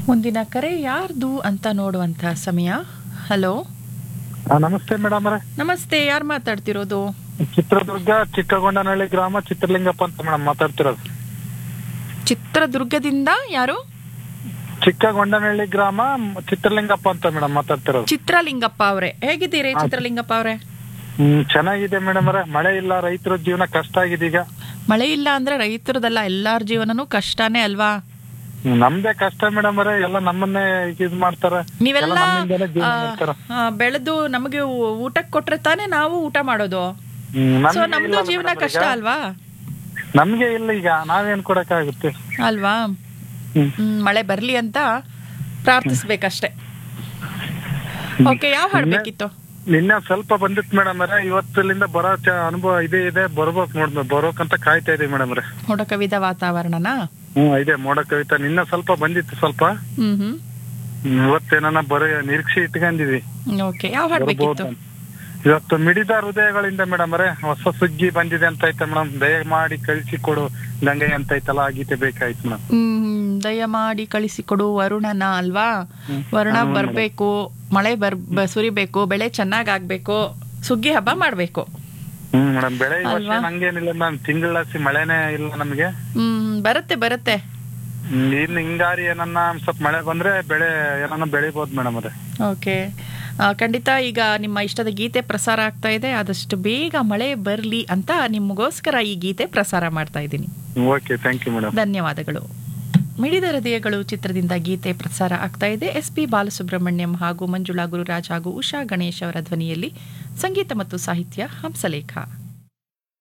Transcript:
ಮುಂದಿನ ಕರೆ ಯಾರ್ದು ಅಂತ ನೋಡುವಂಥ ಸಮಯ ಹಲೋ ಆ, ನಮಸ್ತೆ ಮೇಡಮ್ ಅವರೇ ನಮಸ್ತೆ ಯಾರು ಮಾತಾಡ್ತಿರೋದು ಚಿತ್ರದುರ್ಗ ಚಿಕ್ಕಗೊಂಡನಹಳ್ಳಿ ಗ್ರಾಮ ಚಿತ್ರಲಿಂಗಪ್ಪ ಅಂತ ಮೇಡಮ್ ಮಾತಾಡ್ತಿರೋದು ಚಿತ್ರದುರ್ಗದಿಂದ ಯಾರು ಚಿಕ್ಕಗೊಂಡನಹಳ್ಳಿ ಗ್ರಾಮ ಮ್, ಚಿತ್ರಲಿಂಗಪ್ಪ ಅಂತ ಮೇಡಮ್ ಮಾತಾಡ್ತಿರೋದು ಚಿತ್ರಲಿಂಗಪ್ಪ ಅವರೇ ಹೇಗಿದ್ದೀರಿ ಚಿತ್ರಲಿಂಗಪ್ಪ ಅವರೇ ಹ್ಮ್ ಚೆನ್ನಾಗಿದೆ ಮೇಡಮ್ ಅವರೇ ಮಳೆ ಇಲ್ಲ ರೈತರ ಜೀವನ ಕಷ್ಟ ಆಗಿದೆ ಈಗ ಮಳೆ ಇಲ್ಲ ಅಂದ್ರೆ ರೈತರದಲ್ಲ ಎಲ್ಲಾರ ಜೀವನನೂ ಕಷ್ಟನೇ ಅಲ್ವಾ ಹ್ಮ್, ನಮ್ದೇ ಕಷ್ಟ ಮೇಡಮ್ ಅವರೇ ಎಲ್ಲ ನಮ್ಮನ್ನೇ ಇದ್ ಮಾಡ್ತಾರ ನೀವೆಲ್ಲ ಎಲ್ಲ ನಮ್ಮಿಂದಲೇ ಜೀವನ ಮಾಡ್ತಾರ ಆ, ಬೆಳೆದು ನಮಗೆ ಊಟಕ್ಕೆ ಕೊಟ್ರೆ ತಾನೇ ನಾವು ಊಟ ಮಾಡೋದು ಹ್ಮ್, ಸೊ ನಮ್ಗೆ ನಮ್ದು ಇಲ್ಲ ಜೀವನ madam ಕಷ್ಟ ಈಗ. ಅಲ್ವಾ ನಮ್ಗೆ ಇಲ್ಲ ಈಗ ನಾವೇನ್ ಕೊಡಕ್ಕಾಗುತ್ತೆ ಅಲ್ವಾ ಹ್ಮ್. ಹ್ಮ್, ಮಳೆ ಬರ್ಲಿ ಅಂತ ಪ್ರಾರ್ಥಿಸ್ಬೇಕಷ್ಟೇ ಓಕೆ ಯಾವ ಹಾಡ್ ಬೇಕಿತ್ತು ನಿನ್ನೆ ಸ್ವಲ್ಪ ಬಂದಿತ್ತು ಮೇಡಮ್ ಅವರೇ ಇವತ್ತಲಿಂದ ಬರೋ ಚ- ಅನುಭವ ಇದೇ ಇದೆ ಬರ್ಬೇಕು ನೋಡ್ ಬರೋಕಂತ ಕಾಯ್ತಾ ಇದೀವಿ ಮೇಡಮ್ ಅವರೇ ಮೋಡ ಕವಿದ ವಾತಾವರಣನಾ ಹ್ಮ್ ಇದೆ ಮೋಡ ಕವಿತಾ ನಿನ್ನ ಸ್ವಲ್ಪ ಬಂದಿತ್ತು ಸ್ವಲ್ಪ ಹ್ಮ್ ಹ್ಮ್ ಹ್ಮ್, ಇವತ್ತೇನ ಬರೋ ನಿರೀಕ್ಷೆ ಇಟ್ಕೊಂಡಿದ್ವಿ ಓಕೆ ಯಾವ ಹಾಡ್ ಬೇಕಿತ್ತು ಬರ್ಬೋದು. ಇವತ್ತು ಮಿಡಿದ ಹೃದಯಗಳಿಂದ ಮೇಡಮ್ ಅವರೇ ಹೊಸ ಸುಗ್ಗಿ ಬಂದಿದೆ ಅಂತ ಐತೆ ಮೇಡಮ್ ದಯಮಾಡಿ ಕಳಿಸಿ ಕೊಡು ಗಂಗೆ ಅಂತ ಐತಲ್ಲ ಆ ಗೀತೆ ಬೇಕಾಯ್ತು ಮೇಡಮ್ ಹ್ಮ್ ದಯಮಾಡಿ ಕಳಿಸಿಕೊಡು ವರುಣನ ಅಲ್ವಾ ವರುಣ ಬರ್ಬೇಕು ಮಳೆ ಬರ್ ಬ- ಸುರಿಬೇಕು ಬೆಳೆ ಚೆನ್ನಾಗ್ ಆಗ್ಬೇಕು ಸುಗ್ಗಿ ಹಬ್ಬ ಮಾಡ್ಬೇಕು ಹ್ಮ್ ಮೇಡಮ್ ಬೆಳೆ ಈ ವರ್ಷ ಅಲ್ವಾ? ನಂಗೇನಿಲ್ಲ ಮ್ಯಾಮ್ ತಿಂಗಳಾಸಿ ಮಳೆನೇ ಇಲ್ಲ ನಮ್ಗೆ ಹ್ಮ್ ಬರುತ್ತೆ ಬರುತ್ತೆ ಹ್ಮ್, ಇನ್ನು ಹಿಂಗಾರಿ ಏನನ್ನ ಒಂದ್ ಸ್ವಲ್ಪ ಮಳೆ ಬಂದ್ರೆ ಬೆಳೆ ಏನನ್ನ ಬೆಳಿಬೋದು ಮೇಡಮ್ ಅವರೇ ಓಕೆ ಆ, ಖಂಡಿತ ಈಗ ನಿಮ್ಮ ಇಷ್ಟದ ಗೀತೆ ಪ್ರಸಾರ ಆಗ್ತಾ ಇದೆ ಆದಷ್ಟು ಬೇಗ ಮಳೆ ಬರಲಿ ಅಂತ ನಿಮಗೋಸ್ಕರ ಈ ಗೀತೆ ಪ್ರಸಾರ ಮಾಡ್ತಾ ಇದ್ದೀನಿ ಓಕೆ ಥ್ಯಾಂಕ್ ಯು ಮೇಡಮ್ ಧನ್ಯವಾದಗಳು ಮಿಡಿದ ಹೃದಯಗಳು ಚಿತ್ರದಿಂದ ಗೀತೆ ಪ್ರಸಾರ ಆಗ್ತಾ ಇದೆ ಎಸ್ ಪಿ ಬಾಲಸುಬ್ರಹ್ಮಣ್ಯಂ ಹಾಗೂ ಮಂಜುಳಾ ಗುರುರಾಜ್ ಹಾಗೂ ಉಷಾ ಗಣೇಶ್ ಅವರ ಧ್ವನಿಯಲ್ಲಿ ಸಂಗೀತ ಮತ್ತು ಸಾಹಿತ್ಯ ಹಂಸಲೇಖ